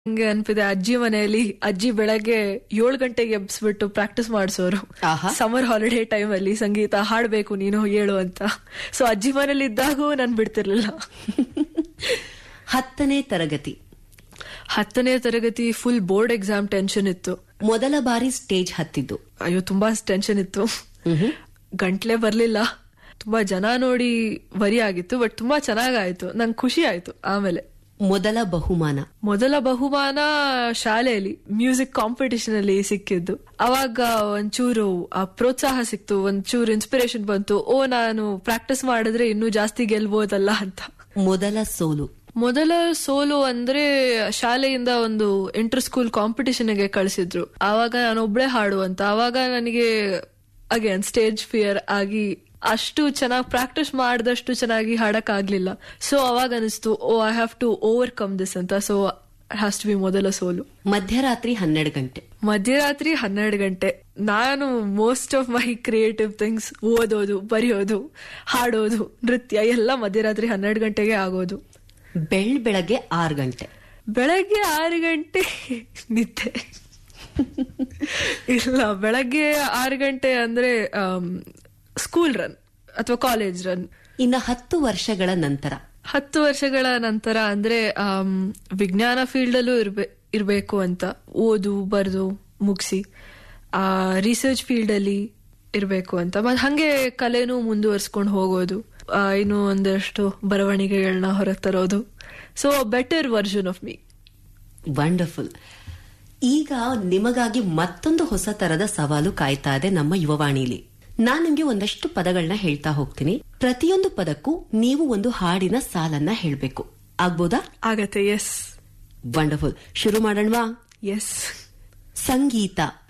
ಹಂಗೆ ಅನ್ಪಿದೆ ಅಜ್ಜಿ ಮನೆಯಲ್ಲಿ ಅಜ್ಜಿ ಬೆಳಗ್ಗೆ ಏಳು ಗಂಟೆಗೆ ಎಬ್ಸ್ಬಿಟ್ಟು ಪ್ರಾಕ್ಟೀಸ್ ಮಾಡಿಸೋರು ಆಹಾ. ಸಮರ್ ಹಾಲಿಡೇ ಟೈಮ್ ಅಲ್ಲಿ ಸಂಗೀತ ಹಾಡ್ಬೇಕು ನೀನು ಹೇಳು ಅಂತ ಸೊ ಅಜ್ಜಿ ಮನೇಲಿ ಇದ್ದಾಗೂ ನಾನ್ ಬಿಡ್ತಿರ್ಲಿಲ್ಲ ಹತ್ತನೇ ತರಗತಿ ಹತ್ತನೇ ತರಗತಿ ಫುಲ್ ಬೋರ್ಡ್ ಎಕ್ಸಾಮ್ ಟೆನ್ಷನ್ ಇತ್ತು ಮೊದಲ ಬಾರಿ ಸ್ಟೇಜ್ ಹತ್ತಿದ್ದು ಅಯ್ಯೋ ತುಂಬಾ ಟೆನ್ಷನ್ ಇತ್ತು ಗಂಟ್ಲೆ ಬರ್ಲಿಲ್ಲ ತುಂಬಾ ಜನ ನೋಡಿ ವರಿ ಆಗಿತ್ತು ಬಟ್ ತುಂಬಾ ಚೆನ್ನಾಗಾಯ್ತು ನಂಗೆ ಖುಷಿ ಆಯ್ತು ಆಮೇಲೆ ಮೊದಲ ಬಹುಮಾನ ಮೊದಲ ಬಹುಮಾನ ಶಾಲೆಯಲ್ಲಿ ಮ್ಯೂಸಿಕ್ ಕಾಂಪಿಟಿಷನ್ ಅಲ್ಲಿ ಸಿಕ್ಕಿದ್ದು ಅವಾಗ ಒಂಚೂರು ಆ ಪ್ರೋತ್ಸಾಹ ಸಿಕ್ತು ಒಂಚೂರು ಇನ್ಸ್ಪಿರೇಷನ್ ಬಂತು ಓ ನಾನು ಪ್ರಾಕ್ಟೀಸ್ ಮಾಡಿದ್ರೆ ಇನ್ನೂ ಜಾಸ್ತಿ ಗೆಲ್ಬೋದಲ್ಲ ಅಂತ ಮೊದಲ ಸೋಲು ಮೊದಲ ಸೋಲು ಅಂದ್ರೆ ಶಾಲೆಯಿಂದ ಒಂದು ಇಂಟರ್ ಸ್ಕೂಲ್ ಕಾಂಪಿಟಿಷನ್ ಗೆ ಕಳಿಸಿದ್ರು ಆವಾಗ ನಾನು ಒಬ್ಳೆ ಹಾಡು ಅಂತ ಆವಾಗ ನನಗೆ ಅಗೇನ್ ಸ್ಟೇಜ್ ಫಿಯರ್ ಆಗಿ ಅಷ್ಟು ಚೆನ್ನಾಗಿ ಪ್ರಾಕ್ಟೀಸ್ ಮಾಡಿದಷ್ಟು ಚೆನ್ನಾಗಿ ಹಾಡಕ್ ಆಗ್ಲಿಲ್ಲ ಸೊ ಅವಾಗ ಅನಿಸ್ತು oh I have to overcome this ಅಂತ ಸೊ ಹ್ಯಾಸ್ ಟು ಬಿ ಮೊದಲ ಸೋಲು ಮಧ್ಯರಾತ್ರಿ ಹನ್ನೆರಡು ಗಂಟೆ ಮಧ್ಯರಾತ್ರಿ ಹನ್ನೆರಡು ಗಂಟೆ ನಾನು most of my creative things ಓದೋದು ಬರೆಯೋದು ಹಾಡೋದು ನೃತ್ಯ ಎಲ್ಲ ಮಧ್ಯರಾತ್ರಿ ಹನ್ನೆರಡು ಗಂಟೆಗೆ ಆಗೋದು ಬೆಳ್ ಬೆಳಗ್ಗೆ ಆರು ಗಂಟೆ ಬೆಳಗ್ಗೆ ಆರು ಗಂಟೆ ನಿದ್ದೆ ಇಲ್ಲ ಬೆಳಗ್ಗೆ ಆರು ಗಂಟೆ ಅಂದ್ರೆ ಸ್ಕೂಲ್ ರನ್ ಅಥವಾ ಕಾಲೇಜ್ ರನ್ ಇನ್ನ ಹತ್ತು ವರ್ಷಗಳ ನಂತರ ಹತ್ತು ವರ್ಷಗಳ ನಂತರ ಅಂದ್ರೆ ಆಮ್, ವಿಜ್ಞಾನ ಫೀಲ್ಡ್ ಅಲ್ಲೂ ಇರ್ಬೆ ಇರ್ಬೇಕು ಅಂತ ಓದು ಬರೆದು ಮುಗಿಸಿ ಆ ರಿಸರ್ಚ್ ಫೀಲ್ಡ್ ಅಲ್ಲಿ ಇರ್ಬೇಕು ಅಂತ ಮತ್ತೆ ಹಂಗೆ ಕಲೆನೂ ಮುಂದುವರ್ಸ್ಕೊಂಡು ಹೋಗೋದು ಆ, ಇನ್ನು ಒಂದಷ್ಟು ಬರವಣಿಗೆಗಳನ್ನ ಹೊರಗೆ ತರೋದು so better version of me wonderful ಈಗ ನಿಮಗಾಗಿ ಮತ್ತೊಂದು ಹೊಸ ತರದ ಸವಾಲು ಕಾಯ್ತಾ ಇದೆ ನಮ್ಮ ಯುವವಾಣಿಲಿ ನಾನ್ ನಿಮ್ಗೆ ಒಂದಷ್ಟು ಪದಗಳನ್ನ ಹೇಳ್ತಾ ಹೋಗ್ತೀನಿ ಪ್ರತಿಯೊಂದು ಪದಕ್ಕೂ ನೀವು ಒಂದು ಹಾಡಿನ ಸಾಲನ್ನ ಹೇಳ್ಬೇಕು ಆಗ್ಬೋದಾ ಆಗತ್ತೆ ಎಸ್ ವಂಡರ್ಫುಲ್ ಶುರು ಮಾಡೋಣವಾ ಎಸ್ ಸಂಗೀತ